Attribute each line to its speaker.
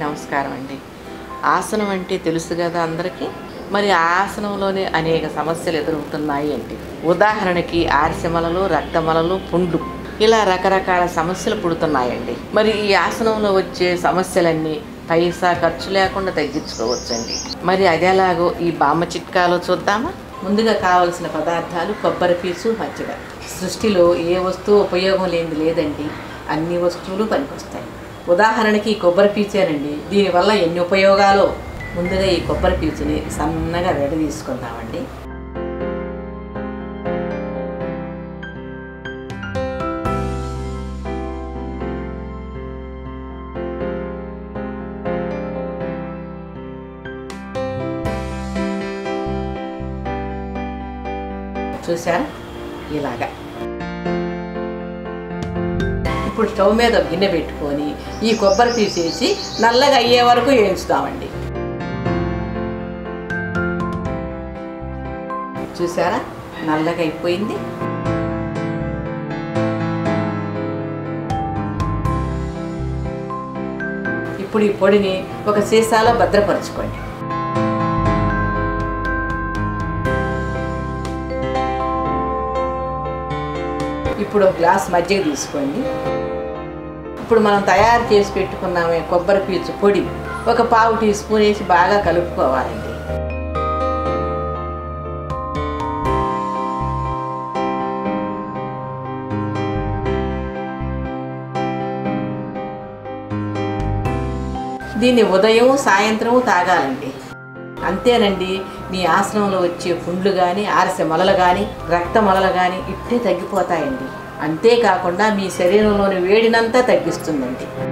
Speaker 1: నమస్కారం అండి ఆసనం అంటే తెలుసు కదా అందరికీ మరి ఆ ఆసనంలోనే అనేక సమస్యలు ఎదురవుతున్నాయి అండి ఉదాహరణకి ఆర్సెమలలు రక్తమలలు పుండ్లు ఇలా రకరకాల సమస్యలు పుడుతున్నాయండి మరి ఈ ఆసనంలో వచ్చే సమస్యలన్నీ పైసా ఖర్చు లేకుండా తగ్గించుకోవచ్చండి మరి అదేలాగో ఈ బామ్మ చిట్కాలో చూద్దామా ముందుగా కావలసిన పదార్థాలు కొబ్బరి పీచు మజ్జిగ సృష్టిలో ఏ వస్తువు ఉపయోగం లేనిది లేదండి అన్ని వస్తువులు పనికొస్తాయి ఉదాహరణకి ఈ కొబ్బరి పీచేనండి దీనివల్ల ఎన్ని ఉపయోగాలు ముందుగా ఈ కొబ్బరి పీచుని సన్నగా రెడ తీసుకుందామండి చూసారా ఇలాగా ఇప్పుడు స్టవ్ మీద ఒక గిన్నె పెట్టుకొని ఈ కొబ్బరి తీసేసి నల్లగా అయ్యే వరకు వేయించుతామండి చూసారా నల్లగా అయిపోయింది ఇప్పుడు ఈ పొడిని ఒక సీసాలో భద్రపరచుకోండి ఇప్పుడు ఒక గ్లాస్ మజ్జిగ తీసుకోండి ఇప్పుడు మనం తయారు చేసి పెట్టుకున్నామే కొబ్బరి పీచు పొడి ఒక పావు టీ స్పూన్ వేసి బాగా కలుపుకోవాలండి దీన్ని ఉదయం సాయంత్రం తాగాలండి అంతేనండి మీ ఆశ్రమంలో వచ్చే పుండ్లు కానీ ఆరసె మొలలు కానీ రక్త మొలలు కానీ ఇట్టే తగ్గిపోతాయండి అంతేకాకుండా మీ శరీరంలోని వేడినంతా తగ్గిస్తుందండి